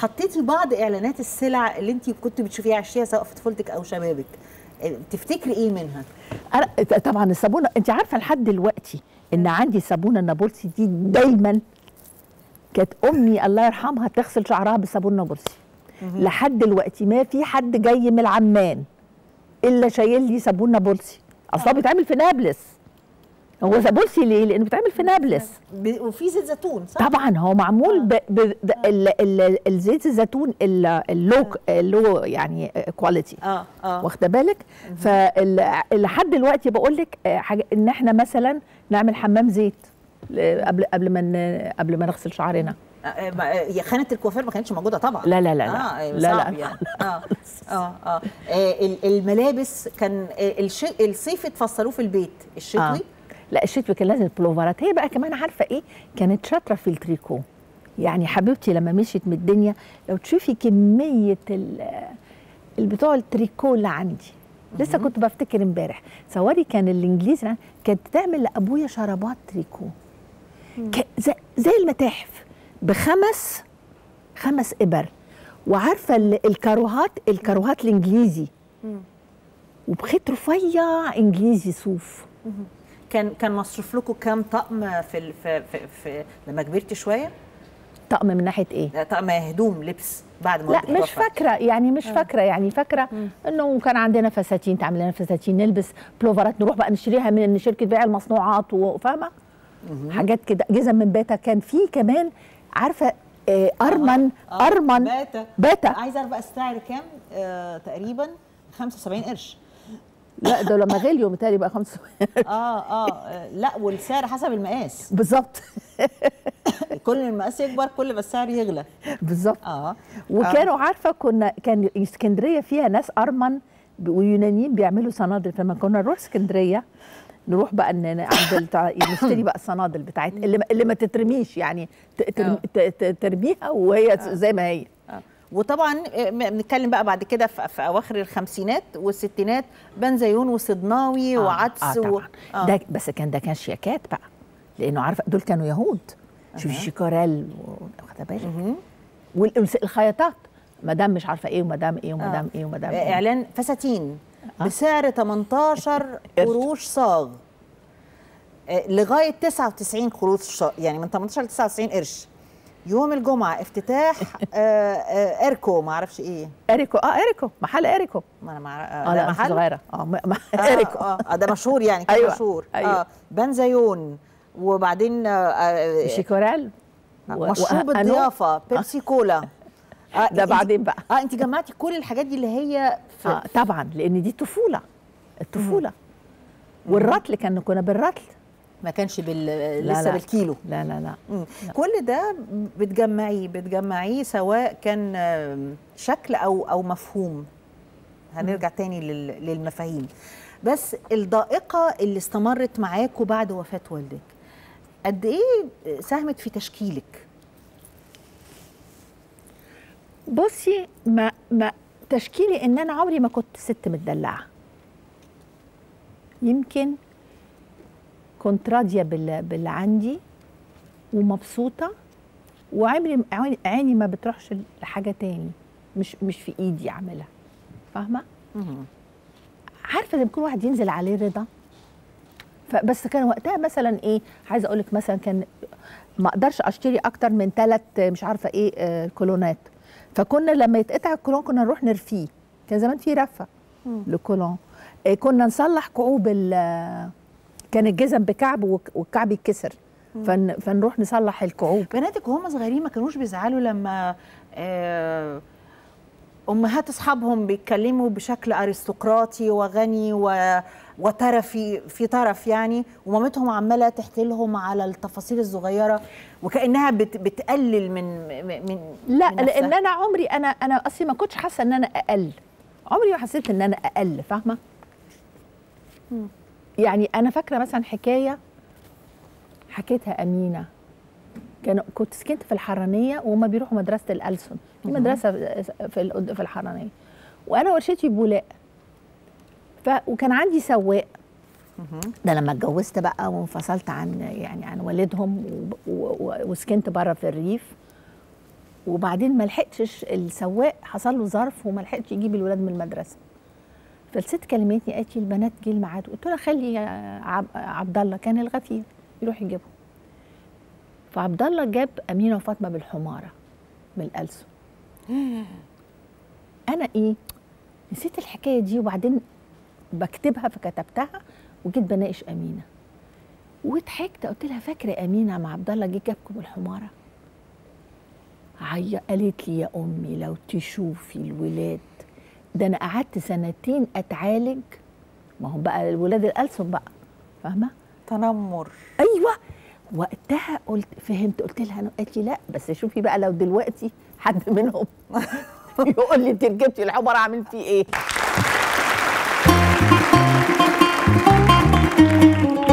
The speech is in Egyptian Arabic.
حطيتي بعض اعلانات السلع اللي انت كنت بتشوفيها عشتيها سواء في طفولتك او شبابك آه، تفتكري ايه منها أنا طبعا الصابونه انت عارفه لحد دلوقتي ان عندي صابونه النابلسي دي دايما كانت امي الله يرحمها تغسل شعرها بالصابون نابلسي لحد دلوقتي ما في حد جاي من العمان الا شايل لي صابون نابلسي اصلا بيتعمل في نابلس هو نابلسي ليه؟ لانه بيتعمل في نابلس ب- وفي زيت زيتون صح طبعا هو معمول ب... ب... ب... ال... ال... الزيت الزيتون ال- اللو اللو يعني كواليتي اه اه واخده بالك فلحد دلوقتي بقول لك آه، حاجه ان احنا مثلا نعمل حمام زيت ل- قبل قبل ما ن- قبل ما نغسل شعرنا آه، ما- آه، هي خانه الكوافير ما كانتش موجوده طبعا لا لا لا لا. اه لا لا. صعب يعني اه اه اه, آه ال- الملابس كان آه، الش... الصيف تفصلوه في البيت الشتوي آه. لا الشتوي كان لازم بلوفرات هي بقى كمان عارفه ايه كانت شاطره في التريكو يعني حبيبتي لما مشيت من الدنيا لو تشوفي كميه ال- البتوع التريكو اللي عندي لسه كنت بفتكر امبارح صوري كان الانجليزي كانت تعمل لابويا شرابات تريكو ك- زي, زي المتاحف بخمس خمس ابر وعارفه ال- الكاروهات الكاروهات الانجليزي وبخيط رفيع انجليزي صوف كان كان مصروف لكم كام طقم في ال... في, في, في لما كبرت شويه طقم من ناحيه ايه آه، طقم هدوم لبس بعد ما لا والدك مش توفى. فاكره يعني مش فاكره يعني فاكره انه كان عندنا فساتين تعمل لنا فساتين نلبس بلوفرات نروح بقى نشتريها من شركه بيع المصنوعات وفاهمه حاجات كده جزم من باتا كان في كمان عارفه آه ارمن آه، ارمن باتا باتا عايزه اعرف بقى السعر كام آه تقريبا 75 قرش لا ده لما غليوا متهيألي بقى خمسة آه, اه اه لا والسعر حسب المقاس بالظبط كل ما المقاس يكبر كل ما السعر يغلى بالظبط اه وكانوا عارفه كنا كان اسكندريه فيها ناس ارمن ب- ويونانيين بيعملوا صنادل فلما كنا نروح اسكندريه نروح بقى ن- عند التع- نشتري بقى الصنادل بتاعت اللي ما, اللي ما تترميش يعني ت- ترم- ت- ت- ترميها وهي زي ما هي آه. وطبعا آه، بنتكلم بقى بعد كده في, في اواخر الخمسينات والستينات بنزيون وصدناوي وعدس آه و... طبعا آه. ده بس كان ده كان شياكات بقى لانه عارفه دول كانوا يهود شوفي شيكاريل واخده بالك والخياطات مدام مش عارفه ايه ومدام ايه ومدام ايه ومدام آه، ايه اعلان فساتين بسعر 18 قروش صاغ آه، لغايه 99 قروش صاغ، يعني من 18 ل 99 قرش يوم الجمعه افتتاح آه، آه، اركو ما اعرفش ايه اريكو اه اريكو محل اريكو ما انا مع... اه ده لا محل صغيره اه م- م- آه اريكو آه, اه ده مشهور يعني كان أيوة، مشهور أيوة. اه بنزيون وبعدين آه آه شيكورال و- مشروب وأنو- الضيافه بيبسي كولا آه ده أنت- بعدين بقى اه انت جمعتي كل الحاجات دي اللي هي في اه طبعا لان دي طفوله الطفوله والرطل كان كنا بالرطل ما كانش بال... لا، لسه لا. بالكيلو لا لا لا مم. كل ده بتجمعيه بتجمعيه سواء كان آم، شكل او او مفهوم هنرجع تاني لل- للمفاهيم بس الضائقه اللي استمرت معاكوا بعد وفاه والدك قد ايه ساهمت في تشكيلك بصي ما ما تشكيلي ان انا عمري ما كنت ست متدلعه يمكن كنت راضيه بال- باللي عندي ومبسوطه وعمري عيني- عيني ما بتروحش لحاجه تاني مش مش في ايدي اعملها فاهمه عارفه لما يكون واحد ينزل عليه رضا فبس كان وقتها مثلا ايه عايزه اقول لك مثلا كان ما اقدرش اشتري اكتر من ثلاث مش عارفه ايه آه، كولونات فكنا لما يتقطع الكولون كنا نروح نرفيه كان زمان في رفه لكولون آه، كنا نصلح كعوب ال- كان الجزم بكعب والك- والكعب يتكسر فن فنروح نصلح الكعوب بناتك وهم صغيرين ما كانوش بيزعلوا لما آه، امهات اصحابهم بيتكلموا بشكل ارستقراطي وغني و وترفي في طرف يعني ومامتهم عماله تحكي لهم على التفاصيل الصغيره وكانها بت بتقلل من من لا من نفسها. لان انا عمري انا انا اصلي ما كنتش حاسه ان انا اقل عمري ما حسيت ان انا اقل فاهمه يعني انا فاكره مثلا حكايه حكيتها امينه كان كنت سكنت في الحرانيه وهما بيروحوا مدرسه الألسن في مدرسه في القد- في الحرانيه وانا ورشتي بولاق ف وكان عندي سواق ده لما اتجوزت بقى وانفصلت عن يعني عن والدهم و- و- و- وسكنت بره في الريف وبعدين ما لحقتش السواق حصل له ظرف وما لحقش يجيب الولاد من المدرسه فالست كلمتني قالت لي البنات جه الميعاد قلت لها خلي عب- عبد الله كان الغفير يروح يجيبهم فعبد الله جاب امينه وفاطمه بالحماره من الألسن انا ايه نسيت الحكايه دي وبعدين بكتبها فكتبتها وجيت بناقش امينه وضحكت قلت لها فاكره امينه مع عبد الله جه جابكم الحماره عيا قالت لي يا امي لو تشوفي الولاد ده انا قعدت سنتين اتعالج ما هم بقى الولاد الألسن بقى فاهمه تنمر ايوه وقتها قلت فهمت قلت لها أنا- قالت لي لا بس شوفي بقى لو دلوقتي حد منهم يقول لي انت ركبتي الحمار اعمل فيه ايه